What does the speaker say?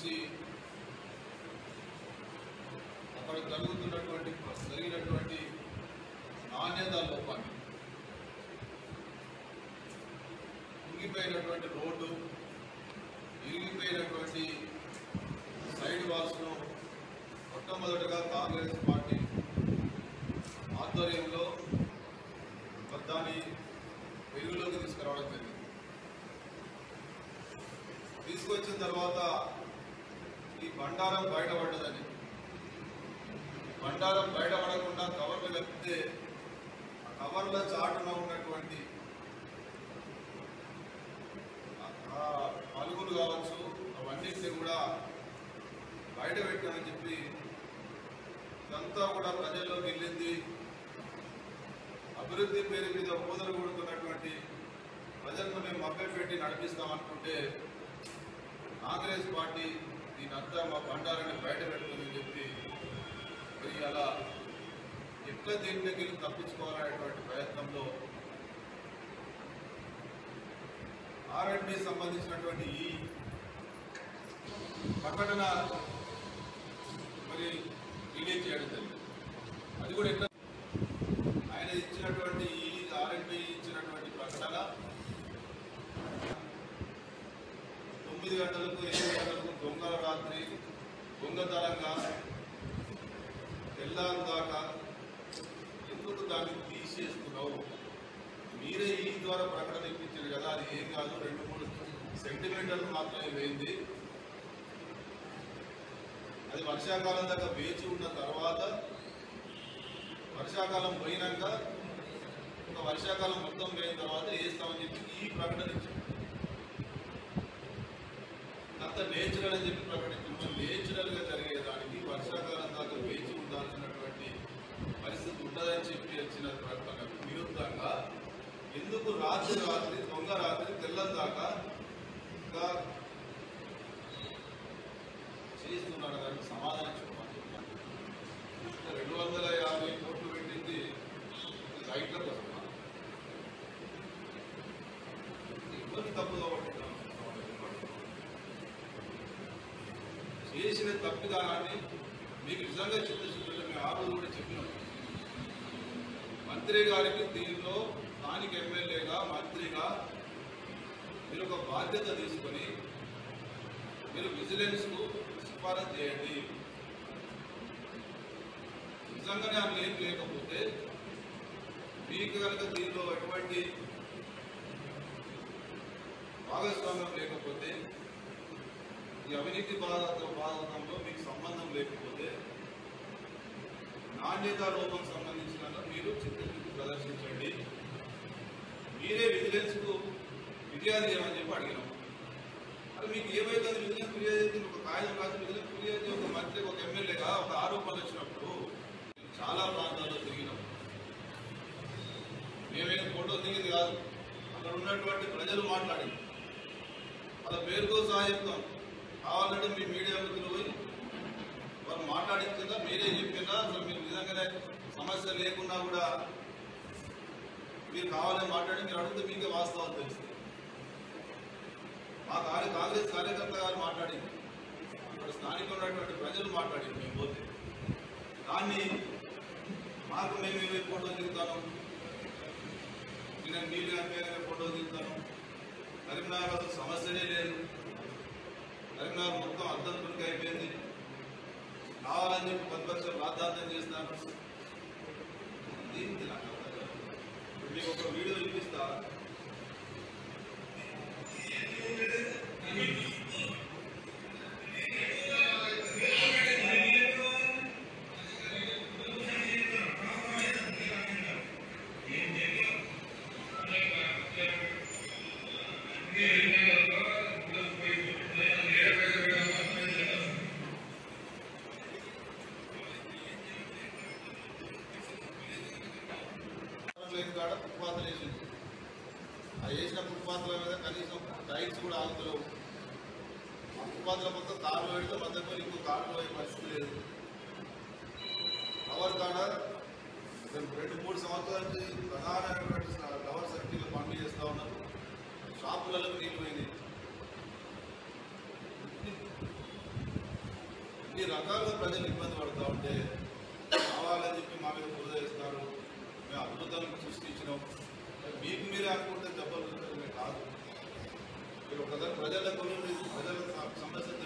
చూసి అక్కడ జరుగుతున్నటువంటి జరిగినటువంటి నాణ్యత లోపాన్ని కుంగిపోయినటువంటి రోడ్డు ఇరిగిపోయినటువంటి సైడ్ వాల్స్ను మొట్టమొదటగా కాంగ్రెస్ పార్టీ ఆధ్వర్యంలో దాన్ని వెలుగులోకి తీసుకురావడం జరిగింది తీసుకొచ్చిన తర్వాత ఈ బండారం బయటపడ్డదని బండారం బయటపడకుండా కవర్లు కప్పితే ఆ కవర్ల చాటున ఉన్నటువంటి ఆ పలుగులు కావచ్చు అవన్నింటినీ కూడా బయట పెట్టామని చెప్పి ఇదంతా కూడా ప్రజల్లోకి వెళ్ళింది అభివృద్ధి పేరు మీద ఊదలు కొడుతున్నటువంటి ప్రజలను మేము మభ్యపెట్టి నడిపిస్తామనుకుంటే కాంగ్రెస్ పార్టీ దీనంతా మా బండారాన్ని బయట పెడుతుందని చెప్పి మరి అలా ఎట్లా దీని దగ్గర తప్పించుకోవాలనేటువంటి ప్రయత్నంలో ఆర్ఎండ్బి సంబంధించినటువంటి ఈ ప్రకటన మరి రిలీజ్ చేయడం జరిగింది అది కూడా ఎట్లా ఆయన ఇచ్చినటువంటి ఈ ఆర్ఎండ్బి ఇచ్చినటువంటి ప్రకటన తొమ్మిది గంటలకు ఎనిమిది గంటలకు దొంగల రాత్రి దొంగతనంగా తెల్లారు దాకా ఎందుకు దాన్ని తీసేస్తున్నావు మీరే ఈ ద్వారా ప్రకటన ఇప్పించారు కదా అది ఏం కాదు రెండు మూడు సెంటిమీటర్లు మాత్రమే వేయింది అది వర్షాకాలం దాకా వేచి ఉన్న తర్వాత వర్షాకాలం పోయినాక ఒక వర్షాకాలం మొత్తం పోయిన తర్వాత వేస్తామని చెప్పి ఈ ప్రకటన ఇచ్చారు అంత నేచురల్ అని చెప్పి ప్రకటించారు నేచురల్ గా జరిగేదానికి వర్షాకాలం దాకా వేచి ఉండాల్సినటువంటి పరిస్థితి ఉండదని చెప్పి వచ్చిన ప్రకటనకు విరుద్ధంగా ఎందుకు రాత్రి రాత్రి దొంగ రాత్రి తెల్లం దాకా ఇంకా చేస్తున్నాడు దానికి సమాధానం చెప్పాలి రెండు వందల యాభై కోట్లు పెట్టింది రైట్ల కోసం ఎవరిని తప్పుగా పట్టుకున్నాం చేసిన తప్పిదానాన్ని మీకు నిజంగా చిత్తశుద్ధిలో మేము ఆ రోజు కూడా చెప్పినాం మంత్రి గారికి దీనిలో స్థానిక ఎమ్మెల్యేగా మంత్రిగా మీరు ఒక బాధ్యత తీసుకొని మీరు విజిలెన్స్కు సిఫారసు చేయండి నిజంగానే అందులో ఏం లేకపోతే మీకు కనుక దీనిలో ఎటువంటి భాగస్వామ్యం లేకపోతే ఈ అవినీతి బాధ బాధకంలో మీకు సంబంధం లేకపోతే నాణ్యత లోపం సంబంధించిన మీరు చిత్తశుద్ధి ప్రదర్శించండి మీరే విజిలెన్స్ కు ఫిర్యాదు చేయమని చెప్పి అడిగినాం అది మీకు ఏమైతే విజిలెన్స్ ఫిర్యాదు చేస్తే ఒక కాగితం రాసి విజిలెన్స్ ఫిర్యాదు చేసి ఒక మంత్రి ఒక ఎమ్మెల్యేగా ఒక ఆరోపణలు వచ్చినప్పుడు చాలా ప్రాంతాల్లో తిరిగినాం మేమేం ఫోటో దిగింది కాదు అక్కడ ఉన్నటువంటి ప్రజలు మాట్లాడింది వాళ్ళ పేరుతో సహా చెప్తాం కావాలంటే మీ మీడియా మిత్రులు పోయి వారు మాట్లాడించిందా మీరే చెప్పిందా అసలు మీరు నిజంగానే సమస్య లేకున్నా కూడా మీరు కావాలని మాట్లాడి మీరు అడిగితే మీకే వాస్తవాలు తెలుస్తుంది మా కార్య కాంగ్రెస్ కార్యకర్త గారు మాట్లాడింది ఇక్కడ స్థానిక ఉన్నటువంటి ప్రజలు మాట్లాడింది మేము పోతే దాన్ని మాకు మేము ఏమే ఫోటో దిగుతాను నేను నీళ్ళు కనిపించగానే ఫోటో దిగుతాను కరీంనగర్ అసలు సమస్యనే లేదు కరీంనగర్ మొత్తం అద్దం తునికి అయిపోయింది కావాలని చెప్పి ప్రతిపక్షం రాద్ధాంతం చేస్తాను దీనికి నాకు అర్థం కాదు. ఇప్పుడు మీకు ఒక వీడియో చూపిస్తా లేని కాడ ఫుట్పాత్లు వేసింది ఆ వేసిన ఫుట్పాత్ల మీద కనీసం టైర్స్ కూడా ఆగుతలేవు ఆ ఫుట్పాత్ల మొత్తం కార్లు పెడితే మధ్యలో ఇంకో కార్లు పోయే పరిస్థితి లేదు టవర్ కాడ రెండు మూడు సంవత్సరాల నుంచి ప్రధానమైనటువంటి టవర్ సర్కిల్ పనులు చేస్తూ ఉన్నారు షాపులలో నీళ్ళు పోయినాయి రకాలుగా ప్రజలు ఇబ్బంది పడుతూ ఉంటే కావాలని చెప్పి మా మీద బురద వేస్తారు మేము అద్భుతాలను సృష్టించినాం మరి మీకు మీరే అనుకుంటే దెబ్బలు చూస్తారు కాదు మీరు ఒకసారి ప్రజల గురించి ప్రజల స- సమస్య